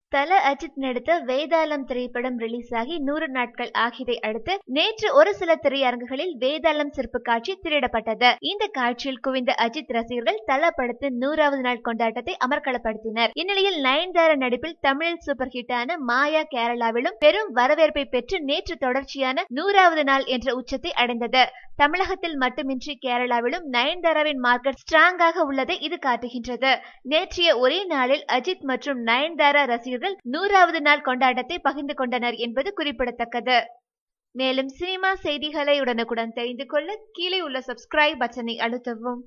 தல அஜித் நடித்த வேதாளம் திரைப்படம் ரிலீஸ் ஆகி நூறு நாட்கள் ஆகியதை அடுத்து நேற்று ஒரு சில திரையரங்குகளில் வேதாளம் சிறப்பு காட்சி திரையிடப்பட்டது இந்த காட்சியில் குவிந்த அஜித் ரசிகர்கள் தல படத்தின் நூறாவது நாள் கொண்டாட்டத்தை அமர்க்களப்படுத்தினர் இந்நிலையில் நயன்தாரா நடிப்பில் தமிழில் சூப்பர் ஹிட்டான மாயா கேரளாவிலும் பெரும் வரவேற்பை பெற்று நேற்று தொடர்ச்சியான நூறாவது நாள் என்ற உச்சத்தை அடைந்தது தமிழகத்தில் மட்டுமின்றி கேரளாவிலும் நயன்தாராவின் மார்க்கெட் ஸ்ட்ராங்காக உள்ளதை இது காட்டுகின்றது நேற்றைய ஒரே நாளில் அஜித் மற்றும் நயன்தாரா ரசிகர்கள் நூறாவது நாள் கொண்டாட்டத்தை பகிர்ந்து கொண்டனர் என்பது குறிப்பிடத்தக்கது மேலும் சினிமா செய்திகளை உடனுக்குடன் தெரிந்து கொள்ள கீழே உள்ள சப்ஸ்கிரைப் பட்டனை அழுத்தவும்